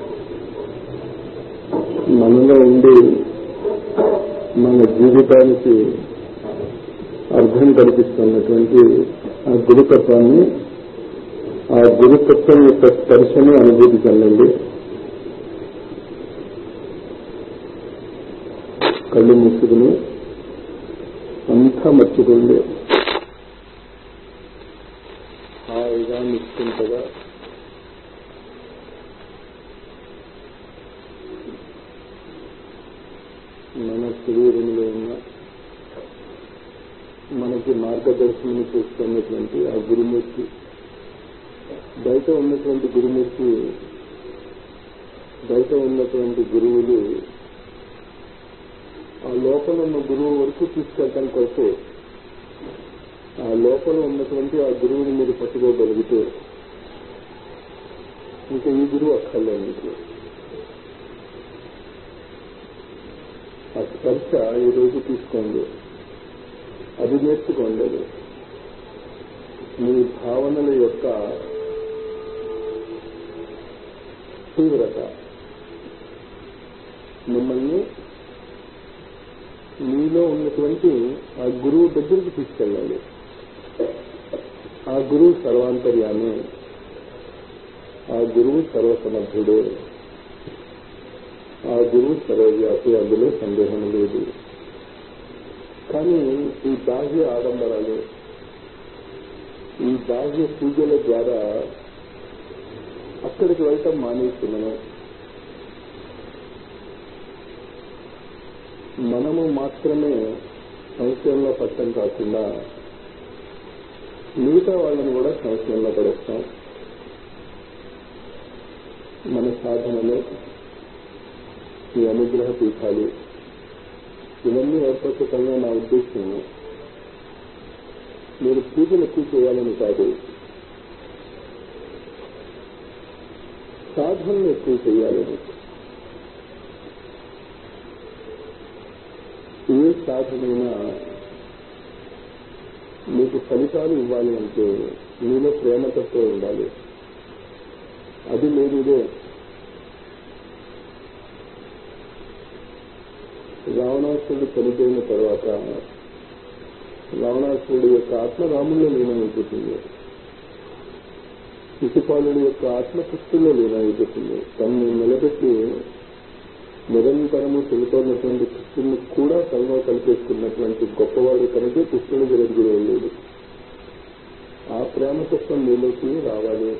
మనలో ఉండి మన జీవితానికి అర్థం కల్పిస్తున్నటువంటి ఆ గురుతత్వాన్ని ఆ గురుతత్వం యొక్క స్పర్శని అనుభూతి చెందండి కళ్ళు మూసుకుని అంతా మర్చిపోండి హాయిగా నిశ్చింతగా శరీరంలో ఉన్న మనకి మార్గదర్శనం చేస్తున్నటువంటి ఆ గురుమూర్తి బయట ఉన్నటువంటి గురుమూర్తి బయట ఉన్నటువంటి గురువులు ఆ లోపల ఉన్న గురువు వరకు తీసుకెళ్ళటం కొరకు ఆ లోపల ఉన్నటువంటి ఆ గురువుని మీరు పట్టుకోగలిగితే ఇంకా ఈ గురువు అక్కర్లేదు మీకు ఆ స్పర్శ ఈ రోజు తీసుకోండి అది నేర్చుకోండి అది మీ భావనల యొక్క తీవ్రత మిమ్మల్ని మీలో ఉన్నటువంటి ఆ గురువు దగ్గరికి తీసుకెళ్ళాలి ఆ గురువు సర్వాంతర్యాన్ని ఆ గురువు సర్వసమర్థుడు ఆ గురువు సర్వవ్యాపి అందులో సందేహం లేదు కానీ ఈ బాహ్య ఆడంబరాలు ఈ బాహ్య పూజల ద్వారా అక్కడికి వెళ్ళటం మానేస్తున్నాను మనము మాత్రమే సంశయంలో పట్టం కాకుండా మిగతా వాళ్ళని కూడా సంశయంలో పడేస్తాం మన సాధనలో ఈ అనుగ్రహ పీఠాలు ఇవన్నీ ఏర్పరచటంలో నా ఉద్దేశం మీరు పూజలు ఎక్కువ చేయాలని కాదు సాధనలు ఎక్కువ చేయాలని ఏ సాధనైనా మీకు ఫలితాలు ఇవ్వాలి అంటే మీలో ప్రేమతత్వం ఉండాలి అది లేదు ఇదే రావణాసురుడు చనిపోయిన తర్వాత రావణాసురుడు యొక్క ఆత్మ రాముల్లో లీనమైపోతుంది శిశుపాలుడి యొక్క ఆత్మ కృష్ణుల్లో లీనమైపోతుంది తనని నిలబెట్టి నిరంతరము చెబుతున్నటువంటి కృష్ణుని కూడా తనలో కలిపేసుకున్నటువంటి గొప్పవాడు కనుక కృష్ణుడి దగ్గరికి వెళ్ళేది ఆ ప్రేమతత్వం మీలోకి రావాలి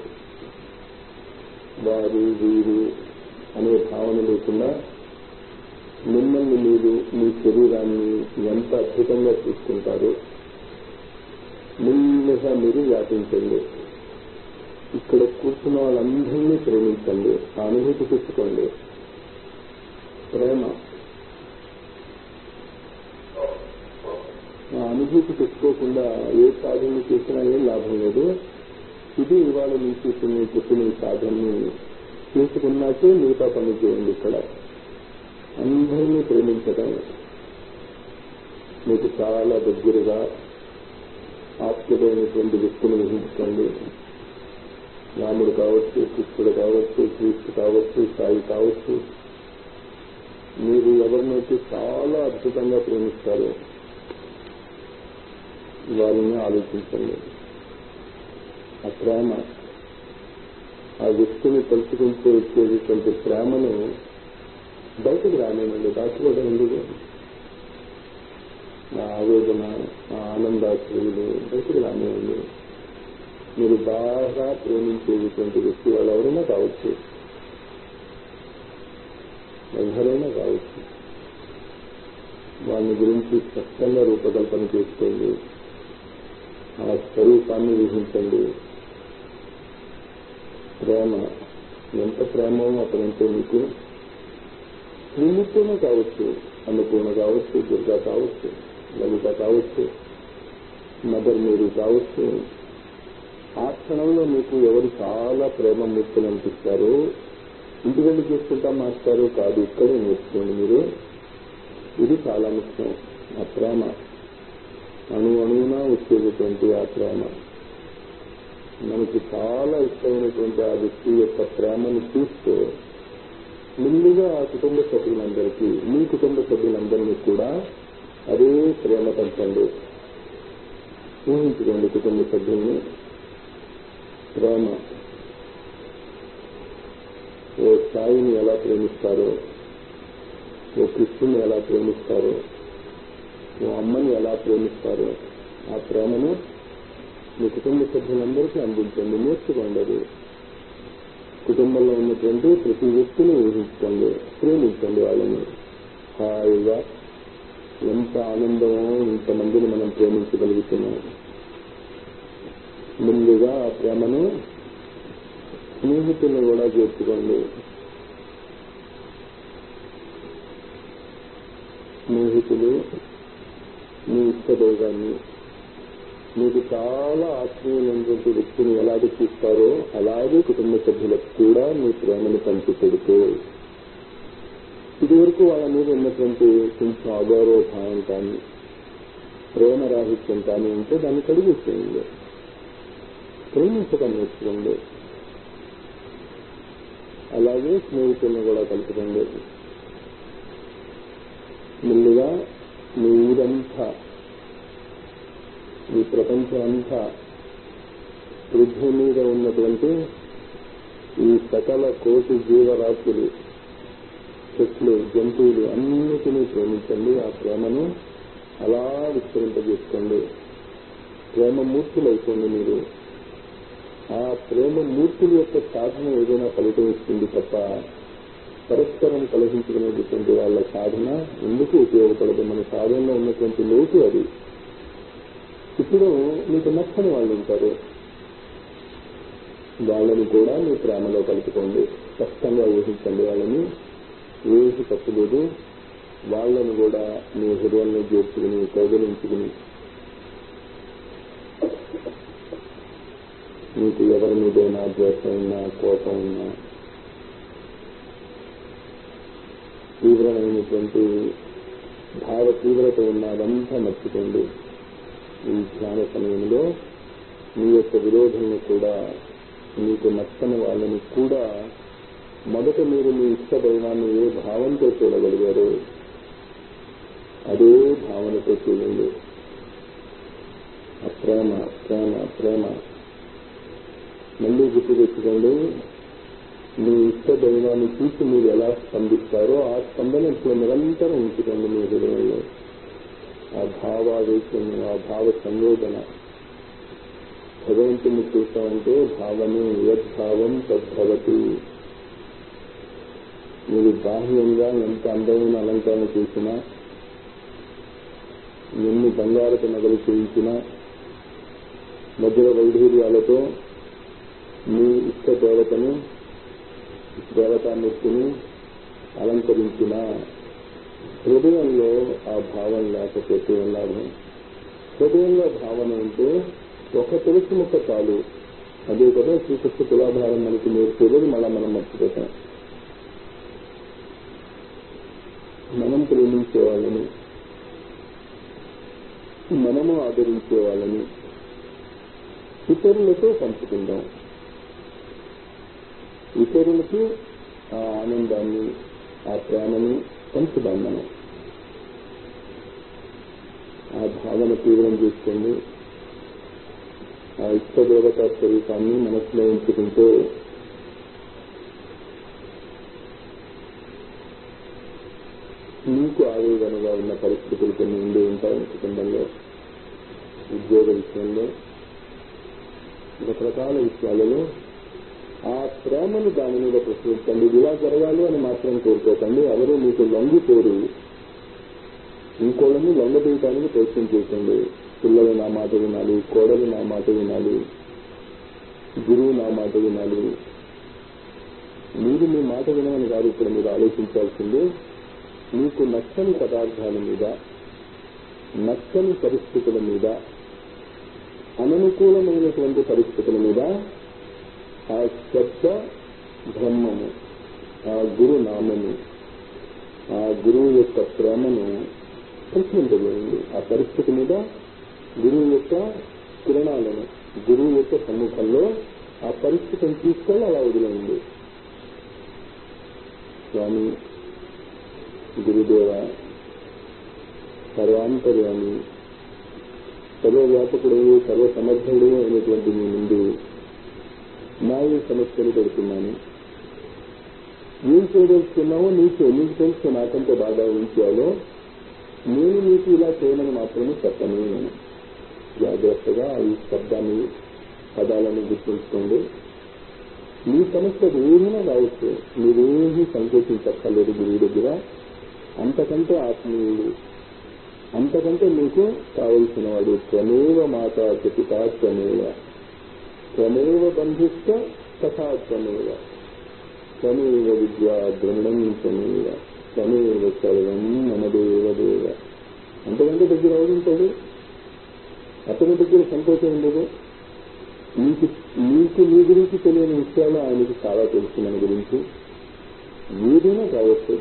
వారు వీరు అనే భావన లేకుండా మిమ్మల్ని మీరు మీ శరీరాన్ని ఎంత అద్భుతంగా చూసుకుంటారో ముందుగా మీరు వ్యాపించండి ఇక్కడ కూర్చున్న వాళ్ళందరినీ ప్రేమించండి ఆ అనుభూతి తెచ్చుకోండి ప్రేమ ఆ అనుభూతి తెచ్చుకోకుండా ఏ సాధన చేసినా ఏం లాభం లేదు ఇది ఇవాళ నుంచి నేను చెప్పిన ఈ సాధనని చేసుకున్నాకే మిగతా పని చేయండి ఇక్కడ అందరినీ ప్రేమించడం మీకు చాలా దగ్గరగా ఆప్తుడైనటువంటి వ్యక్తిని ఊహించుకోండి రాముడు కావచ్చు కృష్ణుడు కావచ్చు క్రీస్తు కావచ్చు సాయి కావచ్చు మీరు ఎవరినైతే చాలా అద్భుతంగా ప్రేమిస్తారో వారిని ఆలోచించండి ఆ ప్రేమ ఆ వ్యక్తిని తలుచుకుంటూ వచ్చేటటువంటి ప్రేమను బయటకు రానివ్వండి దాచుకోవడం ఎందుకు ఆ ఆవేదన ఆ ఆనందాశ్రయులు బయటకు రానివ్వండి మీరు బాగా ప్రేమించేటువంటి వ్యక్తి వాళ్ళు ఎవరైనా కావచ్చు ఎవరైనా కావచ్చు వాళ్ళ గురించి స్పష్టంగా రూపకల్పన చేసుకోండి ఆ స్వరూపాన్ని ఊహించండి ప్రేమ ఎంత ప్రేమో అతనంటే మీకు నిమిత్తమే కావచ్చు అన్నపూర్ణ కావచ్చు దుర్గా కావచ్చు లలిత కావచ్చు మదర్ మీరు కావచ్చు ఆ క్షణంలో మీకు ఎవరు చాలా ప్రేమ మూర్తులు అనిపిస్తారో ఇంటికెళ్ళి చేసుకుంటా మాస్టారు కాదు ఇక్కడే నేర్చుకోండి మీరు ఇది చాలా ముఖ్యం ఆ ప్రేమ అణు అణువున వచ్చేటటువంటి ఆ ప్రేమ మనకి చాలా ఇష్టమైనటువంటి ఆ వ్యక్తి యొక్క ప్రేమను చూస్తూ ముందుగా ఆ కుటుంబ సభ్యులందరికీ మీ కుటుంబ సభ్యులందరినీ కూడా అదే ప్రేమ పంచండి ఊహించుకోండి కుటుంబ సభ్యుల్ని ప్రేమ ఓ సాయిని ఎలా ప్రేమిస్తారో ఓ కృష్ణుని ఎలా ప్రేమిస్తారో ఓ అమ్మని ఎలా ప్రేమిస్తారో ఆ ప్రేమను మీ కుటుంబ సభ్యులందరికీ అందించండి నేర్చుకోండి అది కుటుంబంలో ఉన్నటువంటి ప్రతి వ్యక్తిని ఊహించుకోండి ప్రేమించండి వాళ్ళని హాయిగా ఎంత ఆనందమో ఇంతమందిని మనం ప్రేమించగలుగుతున్నాం ముందుగా ఆ ప్రేమను స్నేహితులను కూడా చేర్చుకోండి స్నేహితులు మీ ఇష్టదైవాన్ని మీకు చాలా ఆత్మీయమైనటువంటి వ్యక్తిని ఎలాగ చూస్తారో అలాగే కుటుంబ సభ్యులకు కూడా మీ ప్రేమను పంచి పెడుతూ ఇదివరకు వాళ్ళ మీద ఉన్నటువంటి కొంచెం అగౌరవ భావం కానీ ప్రేమ రాహిత్యం కానీ ఉంటే దాన్ని కడిగేసేయండి ప్రేమించడం నేర్చుకోండి అలాగే స్నేహితులను కూడా కలుపుకోండి ముందుగా మీ ఊరంతా ఈ ప్రపంచం అంతా పృథ్వీ మీద ఉన్నటువంటి ఈ సకల కోటి జీవరాశులు చెట్లు జంతువులు అన్నిటినీ ప్రేమించండి ఆ ప్రేమను అలా విస్తరింపజేసుకోండి ప్రేమ మూర్తులైపోండి మీరు ఆ ప్రేమ మూర్తుల యొక్క సాధన ఏదైనా ఫలితం ఇస్తుంది తప్ప పరస్పరం కలహించుకునేటటువంటి వాళ్ళ సాధన ఎందుకు ఉపయోగపడదు మన సాధనలో ఉన్నటువంటి లోటు అది ఇప్పుడు మీకు నచ్చని వాళ్ళు ఉంటారు వాళ్ళని కూడా మీ ప్రేమలో కలుపుకోండి స్పష్టంగా ఊహించండి వాళ్ళని ఏది తప్పులేదు వాళ్ళని కూడా మీ హృదయంలో చేర్చుకుని కౌగలించుకుని మీకు ఎవరి మీదైనా ద్వేషం ఉన్నా కోపం ఉన్నా తీవ్రమైనటువంటి భావ తీవ్రత ఉన్న అదంతా మర్చిపోండి ఈ ధ్యాన సమయంలో మీ యొక్క విరోధులను కూడా మీకు నచ్చని వాళ్ళని కూడా మొదట మీరు మీ ఇష్ట దైవాన్ని ఏ భావంతో చూడగలిగారు అదే భావనతో చూడండి ఆ ప్రేమ ప్రేమ ప్రేమ మళ్ళీ గుర్తు తెచ్చుకోండి మీ ఇష్ట దైవాన్ని చూసి మీరు ఎలా స్పందిస్తారో ఆ స్పందన ఇప్పుడు నిరంతరం ఉంచుకోండి మీ హృదయంలో ఆ భావావేశం ఆ భావ సంవేదన భగవంతుని చూస్తామంటే భావమే యద్భావం తద్భవతి మీరు బాహ్యంగా ఎంత అందమైన అలంకరణ చేసినా ఎన్ని బంగారపు నగలు చేయించినా వజ్ర వైఢూర్యాలతో మీ ఇష్ట దేవతను దేవతామూర్తిని అలంకరించిన హృదయంలో ఆ భావం లేకపోతే లాభం హృదయంలో భావన ఉంటే ఒక తులసి ముక్క చాలు అదే కదా శ్రీకృష్ణ తులాభారం మనకి నేర్చేది మళ్ళా మనం మర్చిపోతాం మనం ప్రేమించే వాళ్ళని మనము ఆదరించే వాళ్ళని ఇతరులతో పంచుకుందాం ఇతరులకి ఆ ఆనందాన్ని ఆ ప్రేమని పంచుదాం మనం ఆ భావన తీవ్రం చేసుకోండి ఆ ఇష్టదేవతా స్వరూపాన్ని మనసులో ఉంచుకుంటూ మీకు ఆవేదనగా ఉన్న పరిస్థితులు కొన్ని ఉండి ఉంటాయి కుటుంబంలో ఉద్యోగ విషయంలో రకరకాల విషయాలలో ఆ ప్రేమను దాని మీద ప్రశ్నించండి ఇది ఇలా జరగాలి అని మాత్రం కోరుకోకండి ఎవరు మీకు లొంగిపోరు ఇంకోళ్ళని లొంగదీయటానికి ప్రయత్నం చేయండి పిల్లలు నా మాట వినాలి కోడలు నా మాట వినాలి గురువు నా మాట వినాలి మీరు మీ మాట వినమని కాదు ఇప్పుడు మీరు ఆలోచించాల్సింది మీకు నచ్చని పదార్థాల మీద నచ్చని పరిస్థితుల మీద అననుకూలమైనటువంటి పరిస్థితుల మీద ఆ శబ్ద బ్రహ్మము ఆ గురు నామము ఆ గురువు యొక్క ప్రేమను ప్రశ్నించగలండి ఆ పరిస్థితి మీద గురువు యొక్క కిరణాలను గురువు యొక్క సమ్ముఖంలో ఆ పరిస్థితిని తీసుకెళ్ళి అలా వదిలేయండి స్వామి గురుదేవ సర్వాంతర్యాన్ని సర్వవ్యాపకుడు సర్వసమర్థుడు అయినటువంటి మీ ముందు నా ఈ సమస్యలు పెడుతున్నాను ఏం చేయదలుచుకున్నావో నీకు నీకు తెలుసు నాకంటే బాగా ఏం చేయాలో నేను నీకు ఇలా చేయమని మాత్రమే చెప్పను జాగ్రత్తగా ఈ శబ్దాన్ని పదాలను గుర్తుంచుకోండి మీ సమస్య ఏమైనా రావచ్చు మీరేమీ సంకోచించక్కర్లేదు గురువు దగ్గర అంతకంటే ఆత్మీయుడు అంతకంటే మీకు కావలసిన వాడు త్వమేవ మాతా పిత త్వమేవ త్వమేవ బంధుస్థ తథా త్వమేవ త్వమేవ విద్యా ద్రవిణం త్వమేవ త్వమేవ సర్వం మనదేవ దేవ అంతకంటే దగ్గర అవుతుంటాడు అతని దగ్గర సంతోషం ఉండదు మీకు మీకు మీ గురించి తెలియని విషయాలు ఆయనకి చాలా తెలుసు మన గురించి మీరైనా కావచ్చు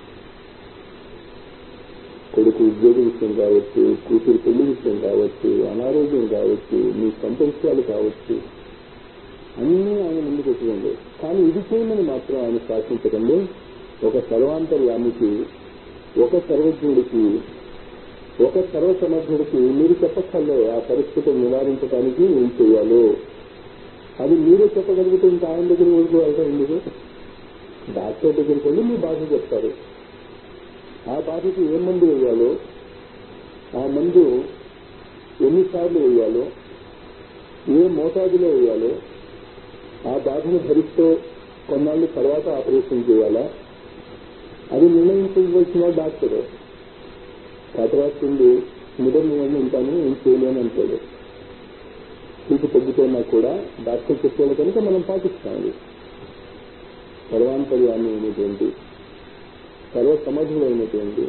కొడుకు ఉద్యోగ విషయం కావచ్చు కూతురు పెళ్లి విషయం కావచ్చు అనారోగ్యం కావచ్చు మీ సొంత విషయాలు కావచ్చు అన్నీ ఆయన ముందుకు వచ్చింది కానీ ఇది చేయమని మాత్రం ఆయన శాసించకండి ఒక సర్వాంతర్యామికి ఒక సర్వజ్ఞుడికి ఒక సర్వసమర్థుడికి మీరు చెప్పక్కర్లే ఆ పరిస్థితిని నివారించడానికి ఏం చేయాలో అది మీరే చెప్పగలిగితే ఇంకా ఆయన దగ్గర ఊరుకోవాల్సి ఎందుకు డాక్టర్ దగ్గరికి వెళ్ళి మీ బాధ చెప్తారు ఆ బాధకి ఏ మందు వేయాలో ఆ మందు ఎన్నిసార్లు వేయాలో ఏ మోతాదులో వేయాలో ఆ బాధను భరిస్తూ కొన్నాళ్ళు తర్వాత ఆపరేషన్ చేయాలా అది నిర్ణయించవలసిన డాక్టర్ కాతరాస్తుంది ముదరు నేను ఉంటాను ఏం చేయలేను అంటాడు చూపు తగ్గిపోయినా కూడా డాక్టర్ చెప్పేది కనుక మనం పాటిస్తాం సర్వాంతర్యాన్ని అయినటువంటి సర్వసమర్థుడైనటువంటి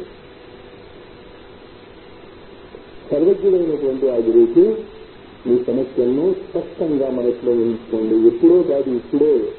సర్వజ్ఞుడైనటువంటి ఆ గురించి మీ సమస్యలను స్పష్టంగా మనసులో ఉంచుకోండి ఎప్పుడో కాదు ఇప్పుడే